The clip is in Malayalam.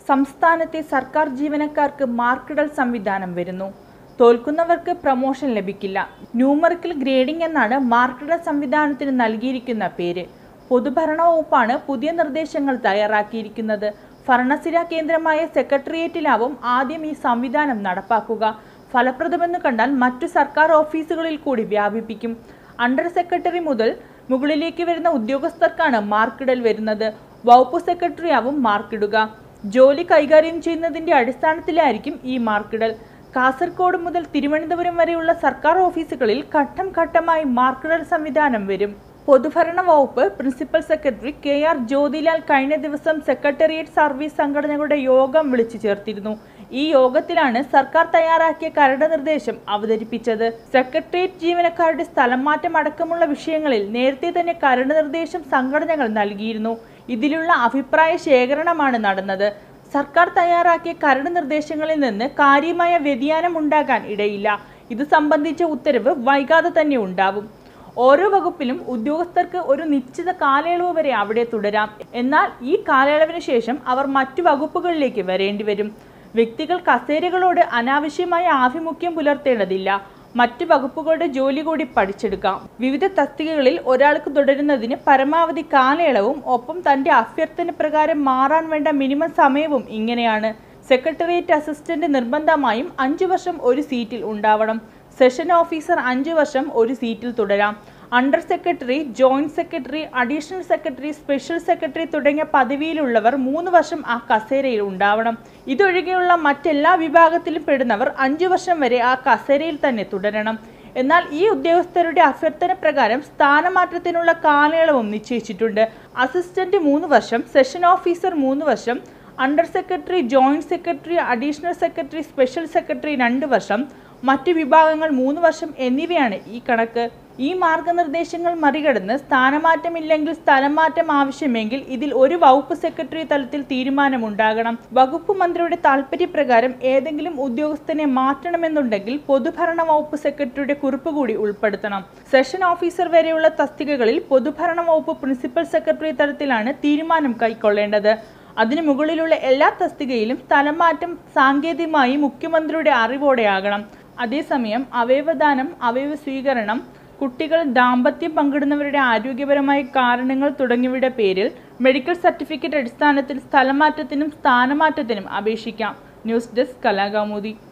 സംസ്ഥാനത്തെ സർക്കാർ ജീവനക്കാർക്ക് മാർക്കിടൽ സംവിധാനം വരുന്നു തോൽക്കുന്നവർക്ക് പ്രമോഷൻ ലഭിക്കില്ല ന്യൂമറിക്കൽ ഗ്രേഡിംഗ് എന്നാണ് മാർക്കിടൽ സംവിധാനത്തിന് നൽകിയിരിക്കുന്ന പേര് പൊതുഭരണ വകുപ്പാണ് പുതിയ നിർദ്ദേശങ്ങൾ തയ്യാറാക്കിയിരിക്കുന്നത് ഭരണസിര കേന്ദ്രമായ സെക്രട്ടേറിയറ്റിലാവും ആദ്യം ഈ സംവിധാനം നടപ്പാക്കുക ഫലപ്രദമെന്ന് കണ്ടാൽ മറ്റു സർക്കാർ ഓഫീസുകളിൽ കൂടി വ്യാപിപ്പിക്കും അണ്ടർ സെക്രട്ടറി മുതൽ മുകളിലേക്ക് വരുന്ന ഉദ്യോഗസ്ഥർക്കാണ് മാർക്കിടൽ വരുന്നത് വകുപ്പ് സെക്രട്ടറി ആവും മാർക്കിടുക ജോലി കൈകാര്യം ചെയ്യുന്നതിന്റെ അടിസ്ഥാനത്തിലായിരിക്കും ഈ മാർക്കിടൽ കാസർഗോഡ് മുതൽ തിരുവനന്തപുരം വരെയുള്ള സർക്കാർ ഓഫീസുകളിൽ ഘട്ടം ഘട്ടമായി മാർക്കിടൽ സംവിധാനം വരും പൊതുഭരണ വകുപ്പ് principal secretary K R Jyothilal കഴിഞ്ഞ ദിവസം സെക്രട്ടേറിയറ്റ് സർവീസ് സംഘടനകളുടെ യോഗം വിളിച്ചു ചേർത്തിരുന്നു ഈ യോഗത്തിലാണ് സർക്കാർ തയ്യാറാക്കിയ കരട് നിർദ്ദേശം അവതരിപ്പിച്ചത് സെക്രട്ടേറിയറ്റ് ജീവനക്കാരുടെ സ്ഥലം മാറ്റം അടക്കമുള്ള വിഷയങ്ങളിൽ നേരത്തെ തന്നെ കരട് നിർദ്ദേശം സംഘടനകൾ നൽകിയിരുന്നു ഇതിലുള്ള അഭിപ്രായ ശേഖരണമാണ് നടന്നത് സർക്കാർ തയ്യാറാക്കിയ കരട് നിർദ്ദേശങ്ങളിൽ നിന്ന് കാര്യമായ വ്യതിയാനം ഉണ്ടാകാൻ ഇടയില്ല ഇത് സംബന്ധിച്ച ഉത്തരവ് വൈകാതെ തന്നെ ഉണ്ടാവും ഓരോ വകുപ്പിലും ഉദ്യോഗസ്ഥർക്ക് ഒരു നിശ്ചിത കാലയളവ് വരെ അവിടെ തുടരാം എന്നാൽ ഈ കാലയളവിന് ശേഷം അവർ മറ്റു വകുപ്പുകളിലേക്ക് വരേണ്ടി വരും വ്യക്തികൾ കസേരകളോട് അനാവശ്യമായ ആഭിമുഖ്യം പുലർത്തേണ്ടതില്ല മറ്റു വകുപ്പുകളുടെ ജോലി കൂടി പഠിച്ചെടുക്കാം വിവിധ തസ്തികകളിൽ ഒരാൾക്ക് തുടരുന്നതിന് പരമാവധി കാലയളവും ഒപ്പം തന്റെ അഭ്യർത്ഥന പ്രകാരം മാറാൻ വേണ്ട മിനിമം സമയവും ഇങ്ങനെയാണ് സെക്രട്ടേറിയറ്റ് അസിസ്റ്റന്റ് നിർബന്ധമായും അഞ്ചു വർഷം ഒരു സീറ്റിൽ ഉണ്ടാവണം സെഷൻ ഓഫീസർ അഞ്ച് വർഷം ഒരു സീറ്റിൽ തുടരാം under secretary joint secretary additional secretary special secretary തുടങ്ങിയ പദവിയിലുള്ളവർ മൂന്ന് വർഷം ആ കസേരയിൽ ഉണ്ടാവണം ഇതൊഴികെയുള്ള മറ്റെല്ലാ വിഭാഗത്തിലും പെടുന്നവർ അഞ്ചു വർഷം വരെ ആ കസേരയിൽ തന്നെ തുടരണം എന്നാൽ ഈ ഉദ്യോഗസ്ഥരുടെ അഭ്യർത്ഥന പ്രകാരം സ്ഥാനമാറ്റത്തിനുള്ള കാലയളവും നിശ്ചയിച്ചിട്ടുണ്ട് അസിസ്റ്റന്റ് മൂന്ന് വർഷം സെഷൻ ഓഫീസർ മൂന്ന് വർഷം under secretary joint secretary additional secretary special secretary രണ്ട് വർഷം മറ്റു വിഭാഗങ്ങൾ മൂന്ന് വർഷം എന്നിവയാണ് ഈ കണക്ക് ഈ മാർഗനിർദ്ദേശങ്ങൾ മറികടന്ന് സ്ഥാനമാറ്റമില്ലെങ്കിൽ സ്ഥലം മാറ്റം ആവശ്യമെങ്കിൽ ഇതിൽ ഒരു വകുപ്പ് സെക്രട്ടറി തലത്തിൽ തീരുമാനമുണ്ടാകണം വകുപ്പ് മന്ത്രിയുടെ താൽപര്യപ്രകാരം ഏതെങ്കിലും ഉദ്യോഗസ്ഥനെ മാറ്റണമെന്നുണ്ടെങ്കിൽ പൊതുഭരണ വകുപ്പ് സെക്രട്ടറിയുടെ കുറിപ്പ് കൂടി ഉൾപ്പെടുത്തണം സെഷൻ ഓഫീസർ വരെയുള്ള തസ്തികകളിൽ പൊതുഭരണ വകുപ്പ് പ്രിൻസിപ്പൽ സെക്രട്ടറി തലത്തിലാണ് തീരുമാനം കൈക്കൊള്ളേണ്ടത് അതിനു മുകളിലുള്ള എല്ലാ തസ്തികയിലും സ്ഥലം മാറ്റം സാങ്കേതികമായി മുഖ്യമന്ത്രിയുടെ അറിവോടെയാകണം അതേസമയം അവയവദാനം അവയവ സ്വീകരണം കുട്ടികൾ ദാമ്പത്യം പങ്കിടുന്നവരുടെ ആരോഗ്യപരമായ കാരണങ്ങൾ തുടങ്ങിയവയുടെ പേരിൽ മെഡിക്കൽ സർട്ടിഫിക്കറ്റ് അടിസ്ഥാനത്തിൽ സ്ഥലമാറ്റത്തിനും സ്ഥാനമാറ്റത്തിനും അപേക്ഷിക്കാം ന്യൂസ് ഡെസ്ക് കലാകൗമുദി